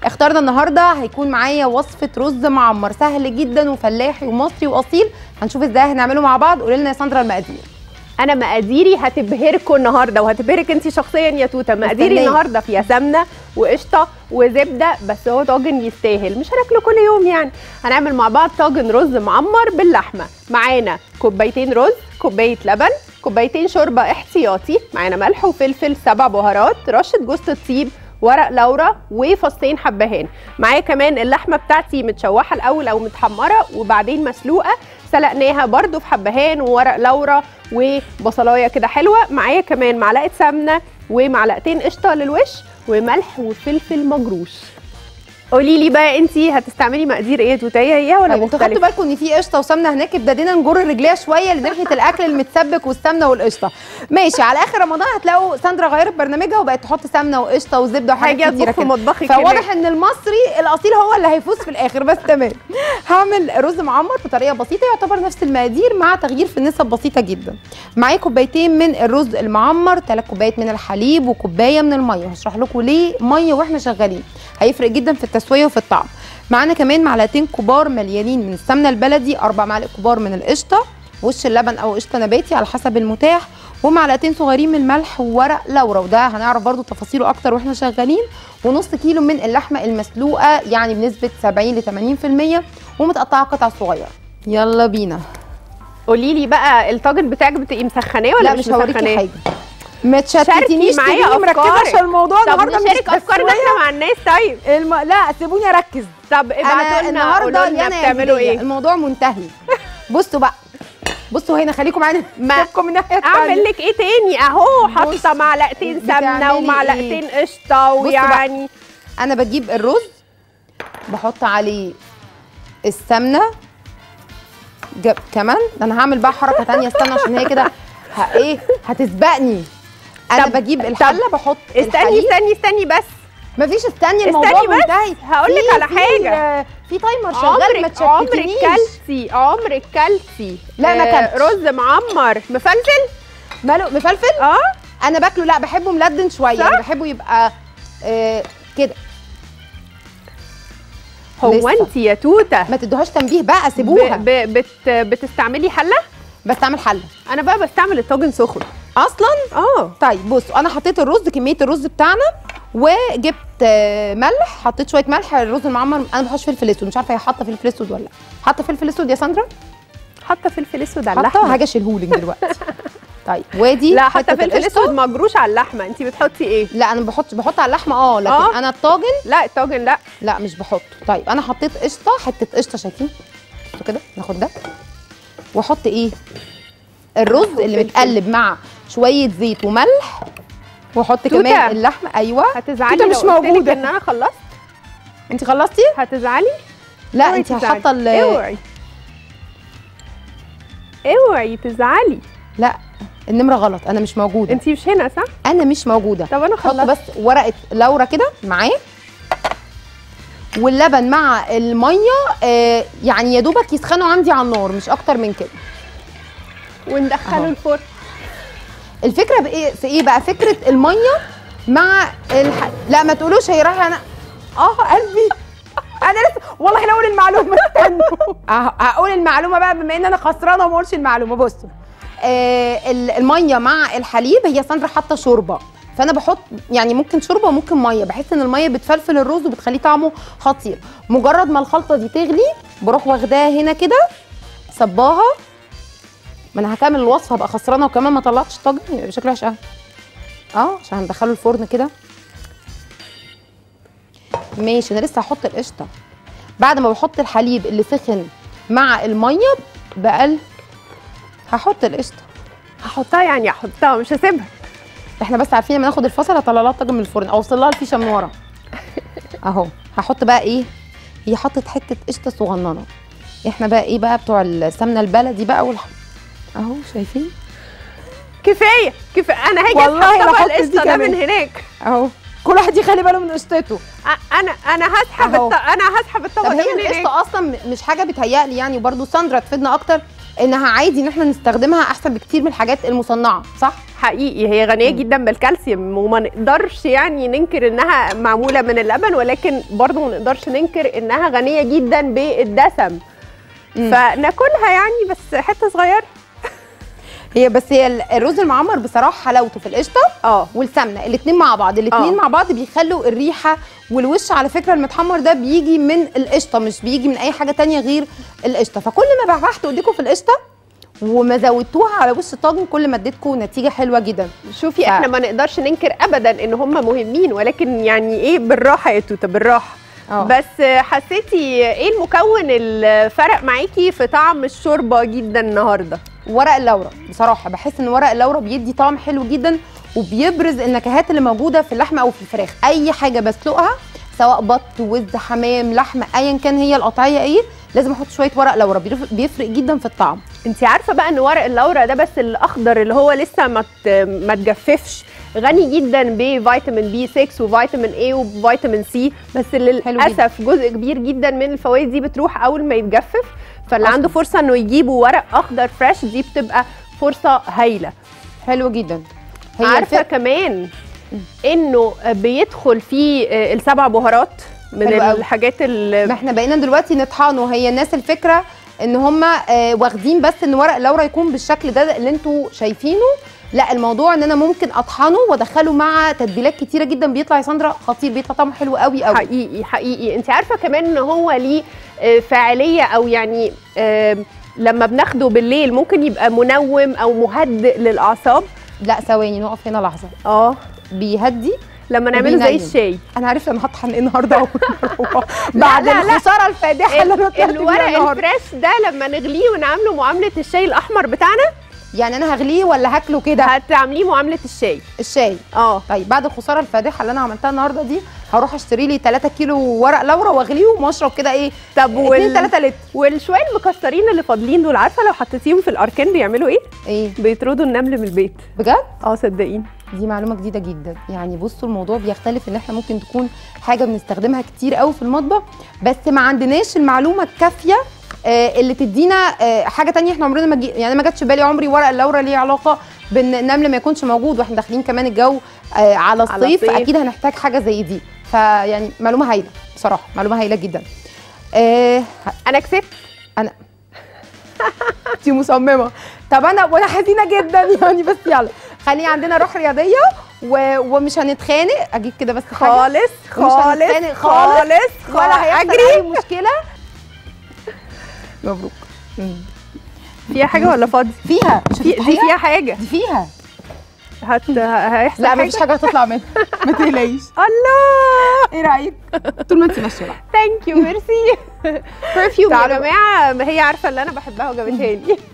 اخترنا النهارده هيكون معايا وصفه رز معمر سهل جدا وفلاحي ومصري واصيل هنشوف ازاي هنعمله مع بعض قولي لنا يا ساندرا المقادير انا مقاديري هتبهركم النهارده وهتبهرك انت شخصيا يا توته مقاديري مستنية. النهارده فيها سمنه وقشطه وزبده بس هو طاجن يستاهل مش هناكله كل يوم يعني هنعمل مع بعض طاجن رز معمر باللحمه معانا كوبايتين رز كوبايه لبن كوبايتين شوربه احتياطي معانا ملح وفلفل سبع بهارات رشه جوز الطيب ورق لورا وفصين حبهان معايا كمان اللحمه بتاعتي متشوحه الاول او متحمره وبعدين مسلوقه سلقناها برده في حبهان وورق لورا وبصلايه كده حلوه معايا كمان معلقه سمنه ومعلقتين قشطه للوش وملح وفلفل مجروش قولي لي بقى انت هتستعملي مقادير ايه توتيه هي ولا طيب انتوا خدتوا مختلفه بالكم ان في قشطه وسمنه هناك ابتدينا نجر رجليها شويه لناحيه الاكل المتسبك والسمنه والقشطه ماشي على اخر رمضان هتلاقوا ساندرا غيرت برنامجها وبقت تحط سمنه وقشطه وزبده هاجي وحاجات كتيره اطبخ في كده مطبخي فواضح ان المصري الاصيل هو اللي هيفوز في الاخر بس تمام هعمل رز معمر بطريقه بسيطه يعتبر نفس المقادير مع تغيير في النسب بسيطه جدا معايا كوبايتين من الرز المعمر ثلاث كوبايات من الحليب وكوبايه من الميه هشرح لكم ليه ميه واحنا شغالين هيفرق جدا في التسويه وفي الطعم معانا كمان معلقتين كبار مليانين من السمنه البلدي اربع معالق كبار من القشطه وش اللبن او قشطه نباتي على حسب المتاح ومعلقتين صغيرين من الملح وورق لورا وده هنعرف برضو تفاصيله اكتر واحنا شغالين ونص كيلو من اللحمه المسلوقه يعني بنسبه 70 ل 80% ومتقطعه قطع صغيره يلا بينا قولي لي بقى الطاجن بتاعك بتبقي مسخناه ولا لا مش, مش هوريكي مسخناه حاجه ما تشتتنيش معايا تبقي مركزه أفكارك. عشان الموضوع طب النهارده مش نشارك افكارنا تسوية. احنا مع الناس طيب الم... لا سيبوني اركز طب انا ابعتوا لنا النهارده قولوا لنا يانا يا بتعملوا هدية. ايه الموضوع منتهي بصوا بقى بصوا هنا خليكم معانا ما- سيبكم من الناحيه اعمل التانية. لك ايه تاني اهو حاطه بص، معلقتين بتعملي سمنه ومعلقتين قشطه بقى. ويعني انا بجيب الرز بحط عليه السمنه جب كمان ده انا هعمل بقى حركه تانية استنى عشان هي كده ه- ايه هتسبقني انا طب- بجيب الحله بحط استني الحليب. استني استني بس مفيش استني الموضوع استني بس، منتهي هقولك في- على في- حاجة. آه، في تايمر شغال ما عمرك عمرك تشتتنيش كلتي عمرك كلتي لا، ما آه، كلتش. رز معمر مفلفل ماله مفلفل اه انا باكله لا بحبه ملدن شويه صح؟ يعني بحبه يبقى آه كده هو لسه. انت يا توته ما تدوهاش تنبيه بقى سيبوها ب... ب... بت... بتستعملي حله بستعمل حله انا بقى بستعمل الطاجن سخن اصلا اه طيب بصوا انا حطيت الرز كميه الرز بتاعنا وجبت آه، ملح حطيت شويه ملح الرز المعمر انا ما بحطش فلفل اسود مش عارفه هي حاطه فلفل اسود ولا لا حاطه فلفل اسود يا ساندرا حاطه فلفل اسود على حاطه اللحمه هاجي اشيلهولك دلوقتي طيب وادي لا حاطه حتة فلفل القشطة. اسود مجروش على اللحمه انت بتحطي ايه لا انا بحط بحط على اللحمه اه لكن آه. انا الطاجن لا الطاجن لا لا مش بحطه طيب انا حطيت قشطه حته قشطه شايفين بصوا كده ناخد ده واحط ايه الرز اللي فلفل. متقلب مع شويه زيت وملح واحط توتة. كمان اللحمه ايوه هتزعلي توتة لو مش قلتلك موجودة. ان انا خلصت انت خلصتي هتزعلي لا اوعي انت تزعلي. حاطه ال- اوعي اوعي تزعلي لا النمره غلط انا مش موجوده انت مش هنا صح انا مش موجوده طب انا حط خلصت بس ورقه لورا كده معاه واللبن مع الميه آه يعني يا دوبك يسخنوا عندي على النار مش اكتر من كده وندخله أهو. الفرن الفكره بايه في ايه بقى فكره الميه مع الح... لا ما تقولوش هي رايحه انا اه قلبي انا لسه والله لا اقول المعلومه استنوا أه- هقول المعلومه بقى بما ان انا خسرانه وما اقولش المعلومه بصوا آه ال- الميه مع الحليب هي ساندرا حاطه شوربه فانا بحط يعني ممكن شوربه وممكن ميه بحس ان الميه بتفلفل الرز وبتخليه طعمه خطير مجرد ما الخلطه دي تغلي بروح واخداها هنا كده صباها ما انا هكمل الوصفه هبقى خسرانه وكمان ما طلعتش طاجن يبقى شكله وحش قوي اه عشان هندخله الفرن كده ماشي انا لسه هحط القشطه بعد ما بحط الحليب اللي سخن مع الميه بقل هحط القشطه هحطها يعني هحطها مش هسيبها احنا بس عارفين لما ناخد الفصل هطلع لها الطاجن من الفرن او اوصل لها الفيشه من ورا اهو هحط بقى ايه هي حطت حته قشطه صغننه احنا بقى ايه بقى بتوع السمنه البلدي بقى والح... اهو شايفين كفايه كفايه انا هاجي والله اسحب طبق لا أحط دي القشطه ده كمان. من هناك اهو كل واحد يخلي باله من قشطته أ- انا انا هسحب أهو. الط... انا هسحب الطبق طب ده هي من هناك القشطه اصلا م- مش حاجه بتهيألي يعني وبرده ساندرا تفيدنا اكتر انها عادي ان احنا نستخدمها احسن بكتير من الحاجات المصنعه صح حقيقي هي غنيه مم. جدا بالكالسيوم وما نقدرش يعني ننكر انها معموله من اللبن ولكن برضه ما نقدرش ننكر انها غنيه جدا بالدسم مم. فناكلها يعني بس حته صغيره هي بس هي ال- الرز المعمر بصراحه حلاوته في القشطه اه والسمنه الاثنين مع بعض الاثنين آه. مع بعض بيخلوا الريحه والوش على فكره المتحمر ده بيجي من القشطه مش بيجي من اي حاجه تانية غير القشطه فكل ما بحبحت ايديكم في القشطه وما زودتوها على وش الطاجن كل ما اديتكم نتيجه حلوه جدا شوفي ف- احنا ما نقدرش ننكر ابدا ان هم مهمين ولكن يعني ايه بالراحه يا توته بالراحه آه. بس حسيتي ايه المكون اللي فرق معاكي في طعم الشوربه جدا النهارده ورق اللورا بصراحه بحس ان ورق اللورا بيدي طعم حلو جدا وبيبرز النكهات اللي موجوده في اللحمه او في الفراخ اي حاجه بسلقها سواء بط وز حمام لحمه ايا كان هي القطعيه ايه لازم احط شويه ورق لورا بيرف- بيفرق جدا في الطعم انت عارفه بقى ان ورق اللورا ده بس الاخضر اللي هو لسه ما ت- ما تجففش غني جدا بفيتامين بي 6 وفيتامين اي وفيتامين سي بس للاسف جزء كبير جدا من الفوائد دي بتروح اول ما يتجفف فاللي أصلاً. عنده فرصه انه يجيبه ورق اخضر فريش دي بتبقى فرصه هايله حلو جدا هي عارفه الفرق كمان انه بيدخل فيه السبع بهارات من حلو قوي. الحاجات ما اللي احنا بقينا دلوقتي نطحنه هي الناس الفكره ان هم آه واخدين بس ان ورق اللورا يكون بالشكل ده اللي انتوا شايفينه لا الموضوع ان انا ممكن اطحنه وادخله مع تتبيلات كتيره جدا بيطلع يا ساندرا خطير بيطلع طعمه حلو قوي قوي حقيقي حقيقي انت عارفه كمان ان هو ليه آه، فاعليه او يعني آه، لما بناخده بالليل ممكن يبقى منوم او مهدئ للاعصاب لا ثواني نقف هنا لحظه اه بيهدي لما نعمله زي وبينيم. الشاي انا عرفت انا هطحن ايه النهارده أول مرة. بعد لا، لا. الخساره الفادحه اللي انا طلعت بيها الورق النهاردة. الفريش ده لما نغليه ونعامله معامله الشاي الاحمر بتاعنا يعني انا هغليه ولا هاكله كده هتعامليه معامله الشاي الشاي اه طيب بعد الخساره الفادحه اللي انا عملتها النهارده دي هروح اشتري لي 3 كيلو ورق لورا واغليهم واشرب كده ايه طب 2 وال... 3 لتر والشويه المكسرين اللي فاضلين دول عارفه لو حطيتيهم في الاركان بيعملوا ايه ايه بيطردوا النمل من البيت بجد اه صدقيني دي معلومه جديده جدا يعني بصوا الموضوع بيختلف ان احنا ممكن تكون حاجه بنستخدمها كتير قوي في المطبخ بس ما عندناش المعلومه الكافيه آه، اللي تدينا آه، حاجه تانية احنا عمرنا ما جي... يعني ما جاتش بالي عمري ورق اللورا ليه علاقه بان النمل ما يكونش موجود واحنا داخلين كمان الجو آه، على على الصيف الصيف. اكيد هنحتاج حاجه زي دي فيعني معلومه هايله بصراحه معلومه هايله جدا آه انا كسبت انا انتي مصممه طب انا وانا حزينه جدا يعني بس يلا خلي عندنا روح رياضيه و... ومش هنتخانق اجيب كده بس حاجه خالص ومش خالص هنتخانق خالص خالص ولا هيحصل اجري اي مشكله مبروك مم. فيها حاجه ولا فاضي فيها في دي فيها حاجه دي فيها هت هيحصل لا حاجه مفيش حاجه هتطلع منها ما تقلقيش الله ايه رايك طول ما انت ماشيه بقى ثانك يو ميرسي برفيوم يا تعالوا. جماعه ما هي عارفه اللي انا بحبها وجابتها لي